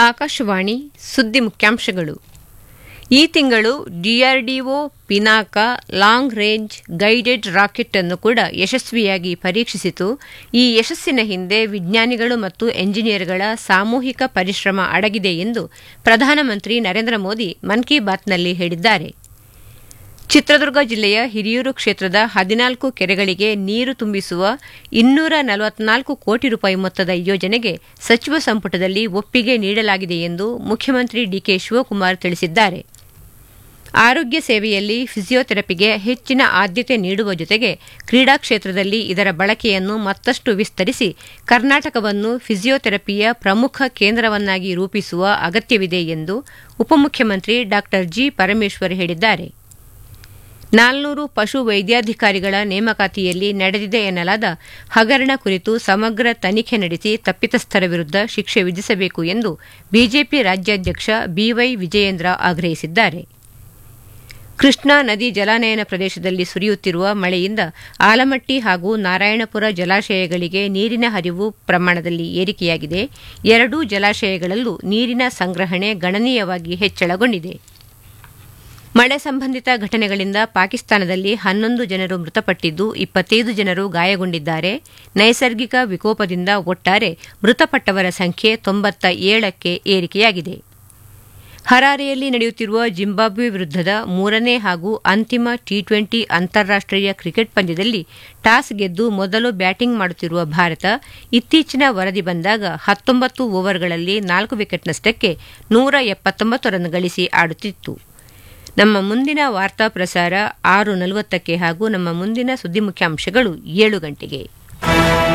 ಆಕಾಶವಾಣಿ ಸುದ್ದಿ ಮುಖ್ಯಾಂಶಗಳು ಈ ತಿಂಗಳು DRDO Pinaka long range guided rocket ಅನ್ನು ಕೂಡ ಯಶಸ್ವಿಯಾಗಿ ಪರೀಕ್ಷಿಸಿತು ಈ ಯಶಸ್ಸಿನ ಹಿಂದೆ ವಿಜ್ಞಾನಿಗಳು ಮತ್ತು ಎಂಜಿನಿಯರ್ಗಳ ಸಾಮೂಹಿಕ ಪರಿಶ್ರಮ ಅಡಗಿದೆ ಎಂದು ಪ್ರಧಾನಮಂತ್ರಿ ನರೇಂದ್ರ ಮೋದಿ ಮನ್ ಕಿ ಬಾತ್ನಲ್ಲಿ ಹೇಳಿದ್ದಾರೆ ಚಿತ್ರದುರ್ಗ ಜಿಲ್ಲೆಯ ಹಿರಿಯೂರು ಕ್ಷೇತ್ರದ ಹದಿನಾಲ್ಕು ಕೆರೆಗಳಿಗೆ ನೀರು ತುಂಬಿಸುವ ಇನ್ನೂರ ನಲವತ್ನಾಲ್ಕು ಕೋಟಿ ರೂಪಾಯಿ ಮೊತ್ತದ ಯೋಜನೆಗೆ ಸಚಿವ ಸಂಪುಟದಲ್ಲಿ ಒಪ್ಪಿಗೆ ನೀಡಲಾಗಿದೆ ಎಂದು ಮುಖ್ಯಮಂತ್ರಿ ಡಿಕೆ ಶಿವಕುಮಾರ್ ತಿಳಿಸಿದ್ದಾರೆ ಆರೋಗ್ಯ ಸೇವೆಯಲ್ಲಿ ಫಿಸಿಯೋಥೆರಪಿಗೆ ಹೆಚ್ಚಿನ ಆದ್ಯತೆ ನೀಡುವ ಜೊತೆಗೆ ಕ್ರೀಡಾ ಕ್ಷೇತ್ರದಲ್ಲಿ ಇದರ ಬಳಕೆಯನ್ನು ಮತ್ತಷ್ಟು ವಿಸ್ತರಿಸಿ ಕರ್ನಾಟಕವನ್ನು ಫಿಸಿಯೋಥೆರಪಿಯ ಪ್ರಮುಖ ಕೇಂದ್ರವನ್ನಾಗಿ ರೂಪಿಸುವ ಅಗತ್ಯವಿದೆ ಎಂದು ಉಪಮುಖ್ಯಮಂತ್ರಿ ಡಾ ಜಿ ಪರಮೇಶ್ವರ್ ಹೇಳಿದ್ದಾರೆ ನಾಲ್ನೂರು ಪಶು ವೈದ್ಯಾಧಿಕಾರಿಗಳ ನೇಮಕಾತಿಯಲ್ಲಿ ನಡೆದಿದೆ ಎನ್ನಲಾದ ಹಗರಣ ಕುರಿತು ಸಮಗ್ರ ತನಿಖೆ ನಡೆಸಿ ತಪ್ಪಿತಸ್ಥರ ವಿರುದ್ಧ ಶಿಕ್ಷೆ ವಿಧಿಸಬೇಕು ಎಂದು ಬಿಜೆಪಿ ರಾಜ್ಯಾಧ್ಯಕ್ಷ ಬಿವೈ ವಿಜಯೇಂದ್ರ ಆಗ್ರಹಿಸಿದ್ದಾರೆ ಕೃಷ್ಣಾ ನದಿ ಜಲಾನಯನ ಪ್ರದೇಶದಲ್ಲಿ ಸುರಿಯುತ್ತಿರುವ ಮಳೆಯಿಂದ ಆಲಮಟ್ಟಿ ಹಾಗೂ ನಾರಾಯಣಪುರ ಜಲಾಶಯಗಳಿಗೆ ನೀರಿನ ಹರಿವು ಪ್ರಮಾಣದಲ್ಲಿ ಏರಿಕೆಯಾಗಿದೆ ಎರಡೂ ಜಲಾಶಯಗಳಲ್ಲೂ ನೀರಿನ ಸಂಗ್ರಹಣೆ ಗಣನೀಯವಾಗಿ ಹೆಚ್ಚಳಗೊಂಡಿದೆ ಮಳೆ ಸಂಬಂಧಿತ ಘಟನೆಗಳಿಂದ ಪಾಕಿಸ್ತಾನದಲ್ಲಿ ಹನ್ನೊಂದು ಜನರು ಮೃತಪಟ್ಟಿದ್ದು ಇಪ್ಪತ್ತೈದು ಜನರು ಗಾಯಗೊಂಡಿದ್ದಾರೆ ನೈಸರ್ಗಿಕ ವಿಕೋಪದಿಂದ ಒಟ್ಟಾರೆ ಮೃತಪಟ್ಟವರ ಸಂಖ್ಯೆ ತೊಂಬತ್ತ ಏಳಕ್ಕೆ ಏರಿಕೆಯಾಗಿದೆ ಹರಾರೆಯಲ್ಲಿ ನಡೆಯುತ್ತಿರುವ ಜಿಂಬಾಬ್ವೆ ವಿರುದ್ಧದ ಮೂರನೇ ಹಾಗೂ ಅಂತಿಮ ಟಿ ಟ್ವೆಂಟಿ ಅಂತಾರಾಷ್ಟೀಯ ಕ್ರಿಕೆಟ್ ಪಂದ್ಯದಲ್ಲಿ ಟಾಸ್ ಗೆದ್ದು ಮೊದಲು ಬ್ಯಾಟಿಂಗ್ ಮಾಡುತ್ತಿರುವ ಭಾರತ ಇತ್ತೀಚಿನ ವರದಿ ಬಂದಾಗ ಹತ್ತೊಂಬತ್ತು ಓವರ್ಗಳಲ್ಲಿ ನಾಲ್ಕು ವಿಕೆಟ್ನಷ್ಟಕ್ಕೆ ನೂರ ಎಪ್ಪತ್ತೊಂಬತ್ತು ರನ್ ಗಳಿಸಿ ಆಡುತ್ತಿತ್ತು ನಮ್ಮ ಮುಂದಿನ ವಾರ್ತಾ ಪ್ರಸಾರ ಆರು ನಲವತ್ತಕ್ಕೆ ಹಾಗೂ ನಮ್ಮ ಮುಂದಿನ ಸುದ್ದಿ ಮುಖ್ಯಾಂಶಗಳು ಏಳು ಗಂಟೆಗೆ